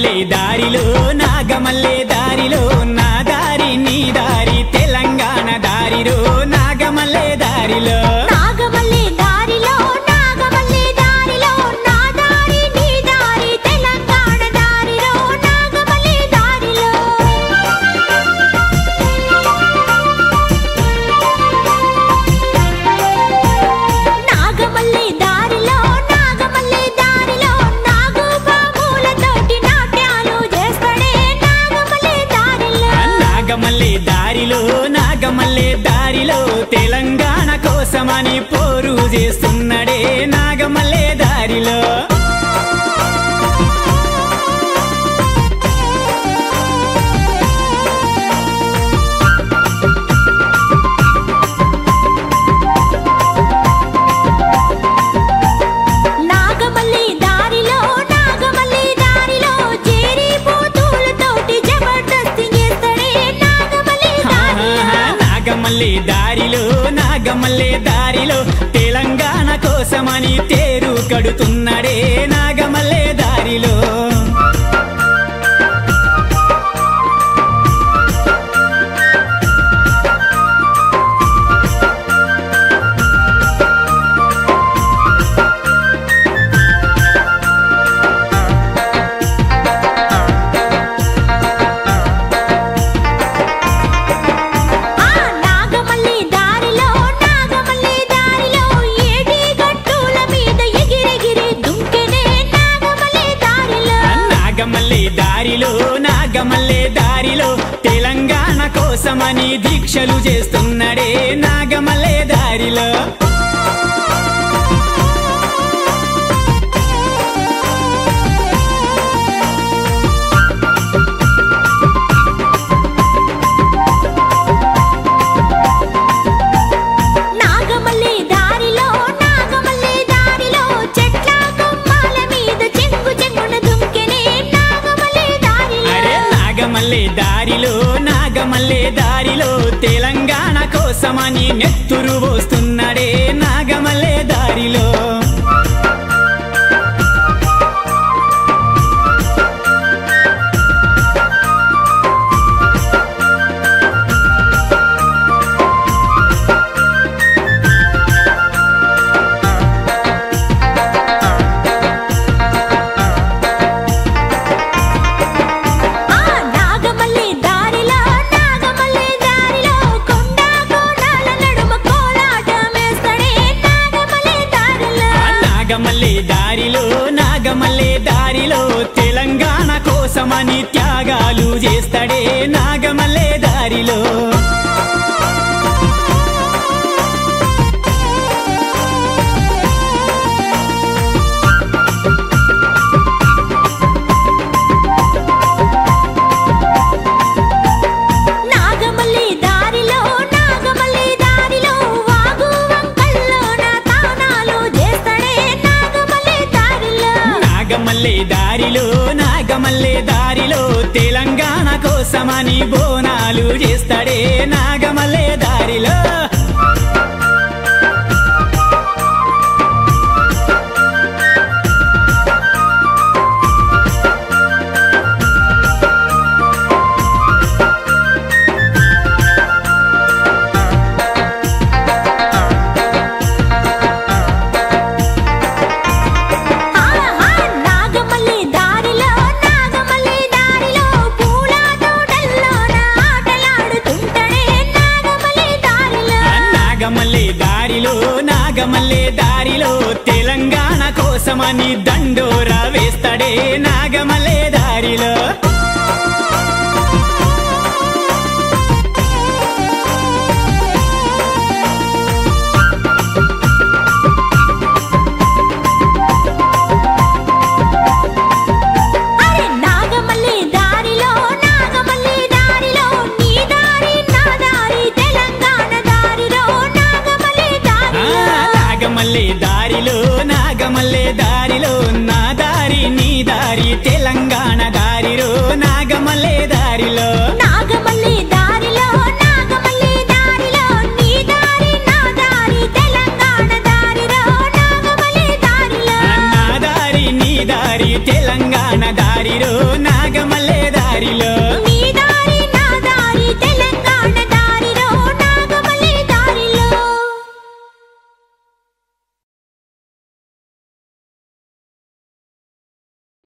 నాగమల్లె దారిలో నాగమల్లె దారిలో నా దారి నీ దారి తెలంగాణ దారిలో నాగమల్లె దారిలో నాగమల్లి దారిలో నాగమల్లి దారిలో నా దారి నీ దారి తెలంగాణ దారిలో నాగమల్లి దారిలో నాగమల్లి దారిలో నాగమల్లి దారిలో నాగు బాబులతోటి నాట్యాలు చేస్తాడే నాగమల్లి దారిలో నాగమల్లె దారిలో నాగమల్లె దారిలో తెలంగాణ కోసమని పోరు చేస్తున్నడే నాగమల్లె దారిలో నాగమల్లి దారిలో నాగమల్లి దారిలో చేరి పోతులతోటి జబర్దస్తి చేస్తాడే నాగమల్లి దారిలో నాగమల్లె దారిలో నాగమల్లె దారిలో తెలంగాణ కోసమని తేరు కడుతున్నడే నాగమల్లె దారిలో ఆ నాగమల్లి దారిలో నాగమల్లి దారిలో ఏడి గట్టుల మీద ఎగిరెగిరి దుంకెనే నాగమల్లి దారిలో నాగమల్లె దారిలో నాగమల్లె దారిలో తెలంగాణ కోసమని దీక్షలు చేస్తున్నడే నాగమల్లె దారిలో నాగమల్లి దారిలో నాగమల్లి దారిలో చెట్ల కొమ్మల మీద చెంగు చెంగున దుంకెనే నాగమల్లి దారిలో అరే నాగమల్లె దారిలో నాగమల్లె దారిలో తెలంగాణ కోసమని నెత్తురు పోస్తున్నడే నాగమల్లె దారిలో ఆ నాగమల్లి దారిలో నాగమల్లి దారిలో కొండ కోణాల నడుమ కోలాటమేస్తడే నాగమల్లి దారిలో ఆ నాగమల్లె దారిలో నాగమల్లె దారిలో తెలంగాణ కోసమని త్యాగాలు చేస్తాడే నాగమల్లె దారిలో నాగమల్లి దారిలో నాగమల్లి దారిలో వాగు వంకల్లోన తానాలు చేస్తడే నాగమల్లి దారిలో నాగమల్లె దారిలో నాగమల్లె దారిలో తెలంగాణ కోసమని బోనాలు చేస్తాడే నాగమల్లె దారిలో ఆహా నాగమల్లి దారిలో నాగమల్లి దారిలో పూల తోటల్లోన ఆటలాడుతుంటడే నాగమల్లి దారిలో ఆ నాగమల్లె దారిలో నాగమల్లె దారిలో తెలంగాణ కోసమని దండోరా వేస్తాడే నాగమల్లె దారిలో అరే నాగమల్లి దారిలో నాగమల్లి దారిలో నీ దారి నా దారి తెలంగాణ దారిలో నాగమల్లి ఆ దారిలో నాగమల్లె దారిలో నాగమల్లె దారిలో నా దారి నీ దారి తెలంగాణ దారిలో నాగమల్లె దారిలో నాగమల్లి దారిలో నాగమల్లి దారిలో నీ దారి నా దారి తెలంగాణ దారిలో నాగమల్లి దారిలో నా దారి నీ దారి తెలంగాణ దారిలో నా